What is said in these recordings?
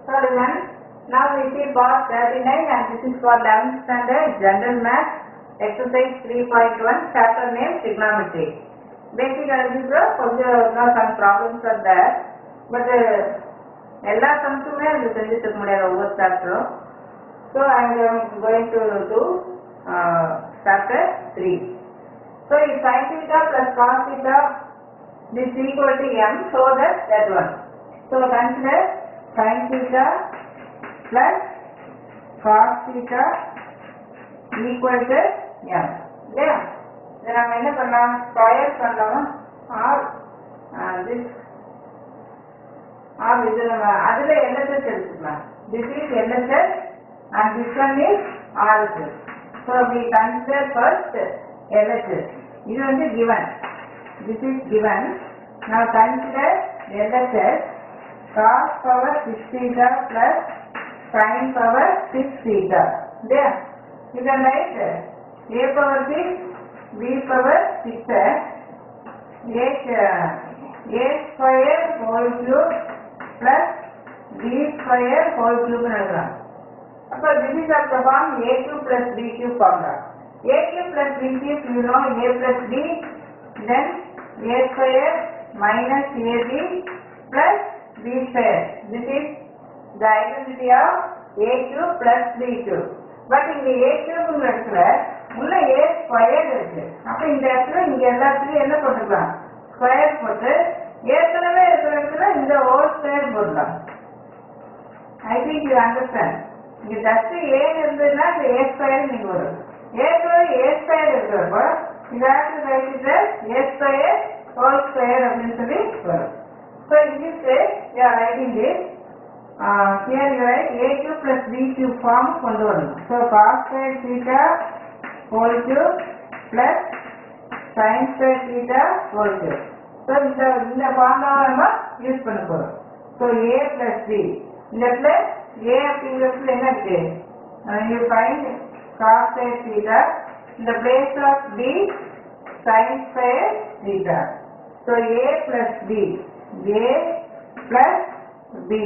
Third one, now we see part 39 and this is for 11th standard general math exercise 3.1 chapter name trigonometry. Basic algebra கொஞ்சம் இன்னும் some problems are there but uh, எல்லா சம்ஸுமே அது செஞ்சுட்டு இருக்க முடியாது ஒவ்வொரு சாப்டரும் so I am going to do chapter three so இது sine theta plus cos theta this equal to m so that that one. So consider sin theta plus cos theta equal to m. இல்லையா இதை நம்ம என்ன பண்ணலாம் square பண்ணலாமா R this R இது நம்ம அதுல எல்எஸ்எஸ் எடுத்துக்கலாம் this is LSS and this one is RSS so we consider first LSS இது வந்து given this is given. Now consider LHS cos power 6 theta plus sin power 6 theta. There. You can write a power 6, b power 6, a, uh, a square whole cube plus b square whole cube எழுதலாம் அப்போ this is of the form a cube plus b cube formula. a cube plus b cube you know a plus b then a square minus ab plus b square. This is the identity of a cube plus b cube. But இங்க a cube இடத்துல உள்ள a square இருக்கு அப்ப இந்த இடத்துல இங்க எல்லாத்துலயும் என்ன போட்டுக்கலாம் ஸ்கொயர் போட்டு ஏற்கனவே இருக்கிற இடத்துல இந்த ஹோல் ஸ்கொயர் போடலாம் ஐ திங்க் யூ அண்டர்ஸ்டாண்ட் இங்க ஜஸ்ட் ஏ இருந்ததுன்னா இந்த ஏ ஸ்கொயர் நீங்க வரும் ஏற்கனவே ஏ ஸ்கொயர் இருக்கிறப்ப இதாட்டு right a square whole square அப்படின்னு சொல்லி வரும் so in this case you are writing this here you write a cube plus b cube form கொண்டு வரணும் so cos square theta whole cube plus sin square theta whole cube so இந்த இந்த formula நம்ம use பண்ண போகிறோம் so ஏ plus B இந்த இடத்துல ஏ அப்படிங்கிறதுல என்ன இருக்கு you find cos square theta இந்த place of b sin square theta. So A plus B, A plus B.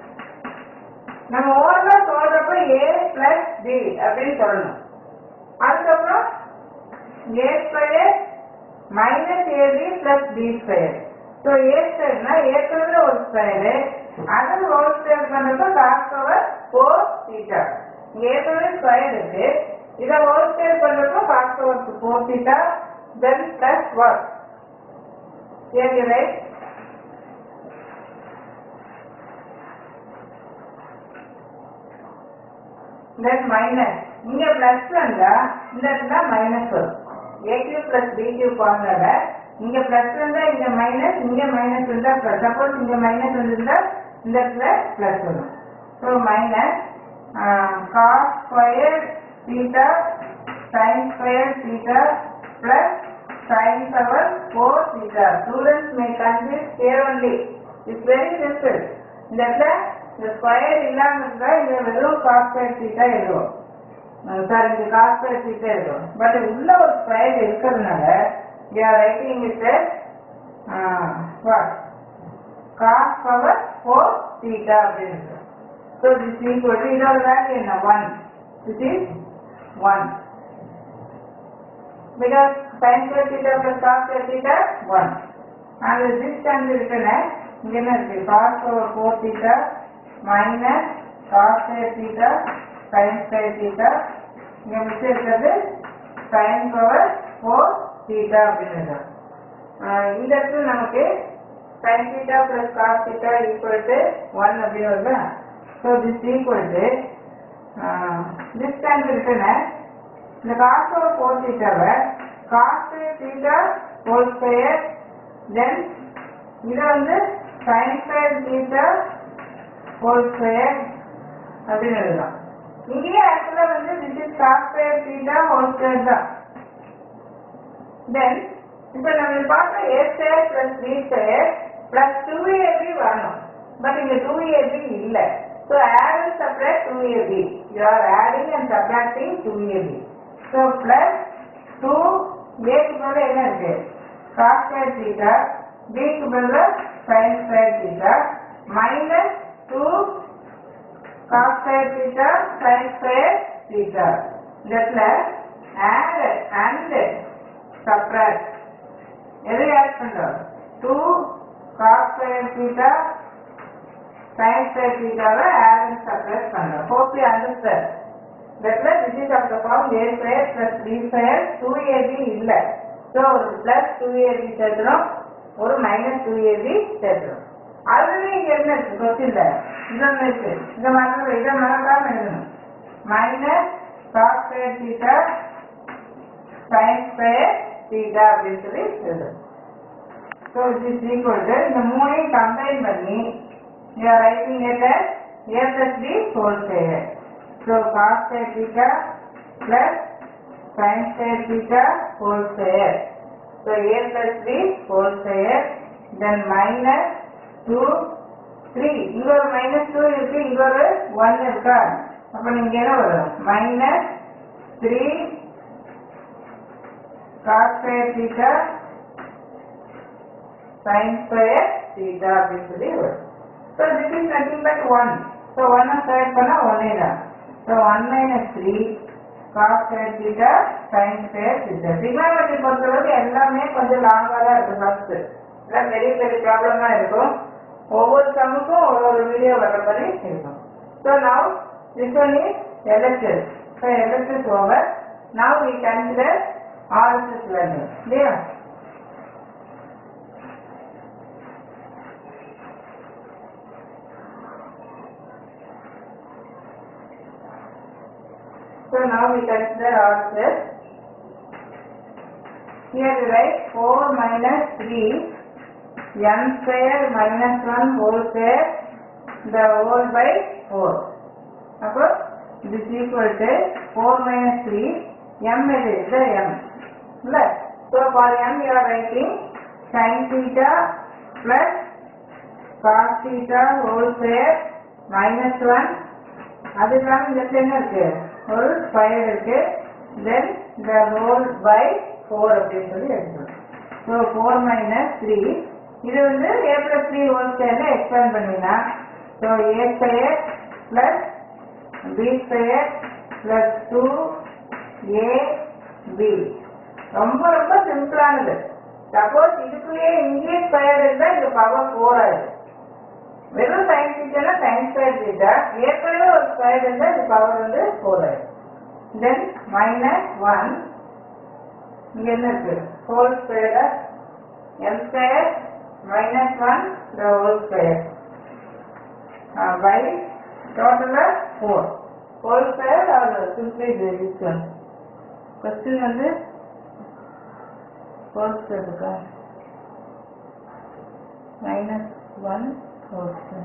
நம்ம ஓரமா சொல்றப்ப A plus B அப்படின்னு சொல்லணும் அதுக்கப்புறம் A square minus AB plus B square. So A squareனா ஏற்கனவே ஒரு ஸ்கொயரு அது ஹோல் ஸ்கொயர் பண்றப்ப காஸ் பவர் ஃபோர் தீட்டா ஏற்கனவே ஸ்கொயர் இருக்கு இதை ஹோல் ஸ்கொயர் பண்றப்போ cos power four theta then plus what? Here you write then minus இங்க plus வந்தா இந்த இடத்துல மைனஸ் வரும் a cube plus b cube ஃபார்முலால இங்க பிளஸ் வந்தா இங்க மைனஸ் இங்க மைனஸ் வந்தா பிளஸ் சப்போஸ் இங்க மைனஸ் வந்திருந்தா இந்த இடத்துல பிளஸ் வரும் so minus cos square theta sin square theta plus sin power 4 theta. Students may confuse here only. It's very simple. இந்த இடத்துல இந்த ஸ்கொயர் இல்லாம இருந்தா இங்க வெறும் காஸ் ஸ்கொயர் தீட்டா எழுதுவோம் சார் இங்க காஸ் ஸ்கொயர் தீட்டா எழுதுவோம் பட் உள்ள ஒரு ஸ்கொயர் இருக்கிறதுனால you are writing it what cos power four theta அப்படின்னு ஸோ திஸ் ஈக்குவல் டு இதோட வேல்யூ என்ன one this is one because sin square theta plus cos square theta 1. And this can be written as இங்க என்ன இருக்கு cos power 4 theta minus cos square theta sin square theta இங்க மிச்சம் இருக்கிறது sin power 4 theta அப்படின்னு இந்த இடத்துல நமக்கு sin theta plus cos theta equal to 1 அப்படின்னு வருதா so this equal to uh, this can be written as இந்த cos power 4 theta-வை cos square theta whole square then இதை வந்து sin square theta whole square அப்படின்னு எழுதலாம் இங்கேயே ஆக்சுவலா வந்து this is cos square theta whole square தான் then இப்போ நம்ம பார்த்த a square plus b square plus 2ab வரணும் பட் இங்க 2ab இல்ல so add and subtract 2ab you are adding and subtracting 2ab so plus 2 a க்கு பதிலா என்ன இருக்கு cos square theta b க்கு பதிலா sin square theta minus 2 cos square theta sin square theta இந்த இடத்துல add and subtract எதை add பண்றோம் two cos square theta sin square theta வை add and subtract பண்றோம் hope you understand that this is of the form a square plus b square 2ab இல்ல so ஒரு plus 2ab சேர்க்கிறோம் ஒரு minus 2ab சேர்க்கிறோம் already இங்க என்ன இருக்கு கொஸ்டின்ல இன்னொன்னு இருக்கு இந்த மாதிரி இதை மறக்காம எழுதணும் minus cos square theta sin square theta அப்படின்னு சொல்லி எழுதணும் so it is equal to இந்த மூணையும் கம்பைன் பண்ணி you are writing it as a plus b whole square so cos square theta plus sin square theta whole square so a plus b whole square then minus 2 3 இங்க ஒரு minus 2 இருக்கு இங்க ஒரு 1 இருக்கா அப்ப நீங்க என்ன வரும் minus 3 cos square theta sin square theta அப்படின்னு சொல்லி வரும் so this is nothing but 1 so 1 square பண்ணா 1 தான் so 1 minus 3 cos square theta sin square theta trigonometry பொறுத்தளவுக்கு எல்லாமே கொஞ்சம் லாங்கா தான் இருக்கு ஃபர்ஸ்ட் எல்லாம் பெரிய பெரிய ப்ராப்ளமா இருக்கும் ஒவ்வொரு சம்முக்கும் ஒரு ஒரு வீடியோ வர மாதிரி இருக்கும் so now this one is LHS so LHS over now we consider RSS learning இல்லையா So now we consider RSS. Here we write 4 minus 3 m square minus 1 whole square the whole by 4. அப்போ this equal to 4 minus 3 m இது the m. இல்ல so for m you are writing sin theta plus cos theta whole square minus 1 அது இல்லாம இந்த இடத்துல என்ன இருக்கு ஒரு ஸ்கொயர் இருக்கு then the whole by four அப்படின்னு சொல்லி எடுக்கணும் ஸோ ஃபோர் மைனஸ் த்ரீ இது வந்து ஏ பிளஸ் த்ரீ ஹோல் ஸ்கொயர்ல எக்ஸ்பேண்ட் பண்ணினா so a square plus b square plus two a b ரொம்ப ரொம்ப சிம்பிளானது சப்போஸ் இதுக்குள்ளேயே இங்கேயே ஸ்கொயர் இருந்தால் இது பவர் ஃபோர் ஆயிடும் வெறும் சைன் தீட்டானா சைன் ஸ்கொயர் தீட்டா ஏற்கனவே ஒரு ஸ்கொயர் இருந்தா இது பவர் வந்து ஃபோர் ஆயிடும் தென் மைனஸ் ஒன் இங்க என்ன இருக்கு whole square m square minus one the whole square by டோட்டலா ஃபோர் ஹோல் ஸ்கொயர் அவர் சிம்பிளி திஸ் ஒன் கொஸ்டின் வந்து ஹோல் ஸ்கொயர் இருக்கா மைனஸ் ஒன் ஹோல் ஸ்கொயர்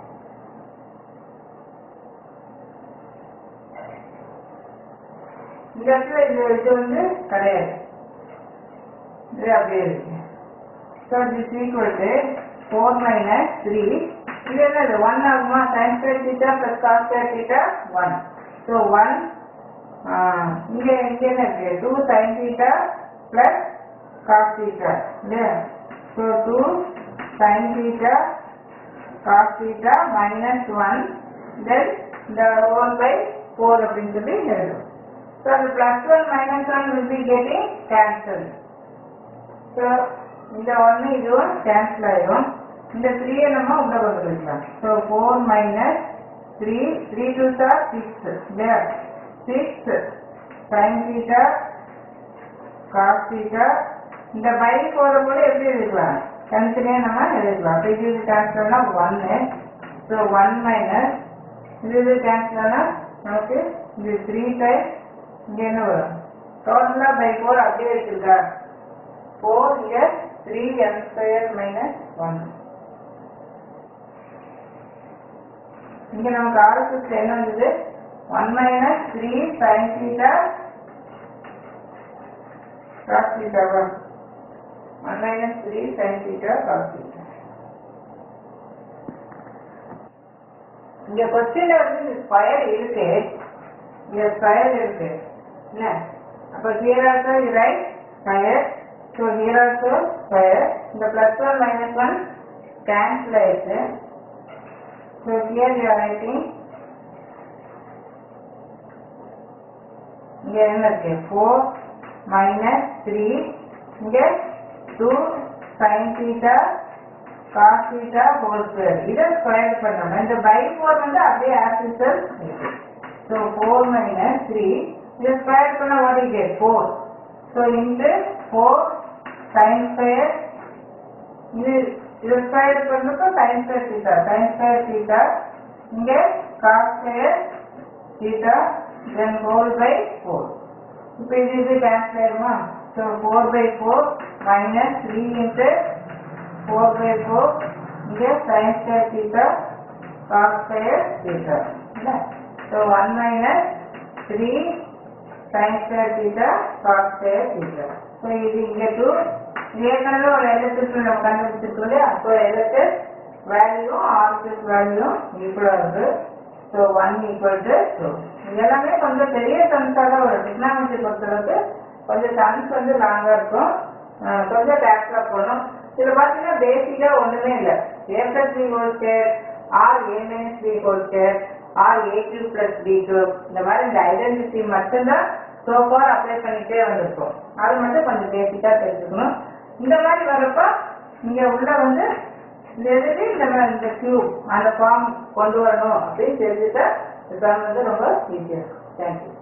இந்த இடத்துல இது இது வந்து கிடையாது இது அப்படியே இருக்கு so this equal to four minus three இது என்னது ஒன் ஆகுமா sin square theta plus cos square theta one so one இங்கே இங்கே என்ன இருக்கு two sin theta plus cos theta இல்லையா so two sin theta cos theta minus 1 then the whole by 4 அப்படின்னு சொல்லி எழுதும் so the plus 1 minus 1 will be getting cancelled so இந்த ஒன்று இதுவும் கேன்சல் ஆயிடும் இந்த த்ரீயை நம்ம உள்ள கொண்டு போய்க்கலாம் so four minus three three two sir six இல்லையா six sin theta cos theta இந்த பை போகிற போது எப்படி எழுதிக்கலாம் தனித்தனியாக நம்ம எழுதிக்கலாம் அப்போ இது இது கேன்சல்னா ஒன்று ஸோ ஒன் மைனஸ் இது இது கேன்சல்னா நமக்கு இது த்ரீ டைம் இங்கே என்ன வரும் டோட்டலாக பை ஃபோர் அப்படியே வச்சிருக்கா four year three m square minus one இங்கே நமக்கு ஆர்எஸ்எஸ்ல என்ன வந்தது one minus three sin theta cos தீட்டாவா one minus three sin theta cos theta இங்க கொஸ்டின்ல வந்து ஸ்கொயர் இருக்கு இங்க ஸ்கொயர் இருக்கு என்ன அப்ப here also you write square so here also square இந்த plus one minus one cancel ஆயிடுச்சு so here you are writing இங்க என்ன இருக்கு ஃபோர் மைனஸ் த்ரீ இங்க two sin theta cos theta whole square இதை ஸ்கொயர் பண்ணணும் இந்த பை ஃபோர் வந்து அப்படியே ஆசிசல் ஸோ ஃபோர் மைனஸ் த்ரீ இதை ஸ்கொயர் பண்ண what is four so into four sin square இது இது ஸ்கொயர் பண்ணுறப்போ sin square theta sin square theta இங்கே cos square theta then whole by four இப்போ இது இது கேன்சல் ஆயிருமா so four by four minus three into four by four இங்கே sin square theta cos square theta இல்லை so one minus three sin square theta cos square theta so இது இங்கே two ஏற்கனவே ஒரு எலக்ட்ரிக் நம்ம கண்டுபிடிச்சிருக்கோம் இல்லையா so electric value RBS value ஈக்குவலாக இருக்கு so one equal to two எல்லாமே கொஞ்சம் பெரிய சம்ஸாக தான் வரும் டெக்னாலஜி பொறுத்தளவுக்கு கொஞ்சம் சம்ஸ் வந்து லாங்காக இருக்கும் அஹ் கொஞ்சம் டேக்ஸாக போகணும் இதில் பார்த்தீங்கன்னா பேசிக்காக ஒன்றுமே இல்லை a plus b whole square or a minus b whole square or a cube plus b cube இந்த மாதிரி இந்த ஐடென்டிட்டி மட்டும்தான் சோஃபார் அப்ளை பண்ணிட்டே வந்திருக்கோம் அது மட்டும் கொஞ்சம் பேசிக்காக தெரிஞ்சுக்கணும் இந்த மாதிரி வரப்ப இங்கே உள்ள வந்து இந்த எழுதி நம்ம இந்த கியூப் அந்த ஃபார்ம் கொண்டு வரணும் அப்படின்னு தெரிஞ்சுட்டா எக்ஸாம் வந்து ரொம்ப ஈஸியாக இருக்கும் தேங்க்யூ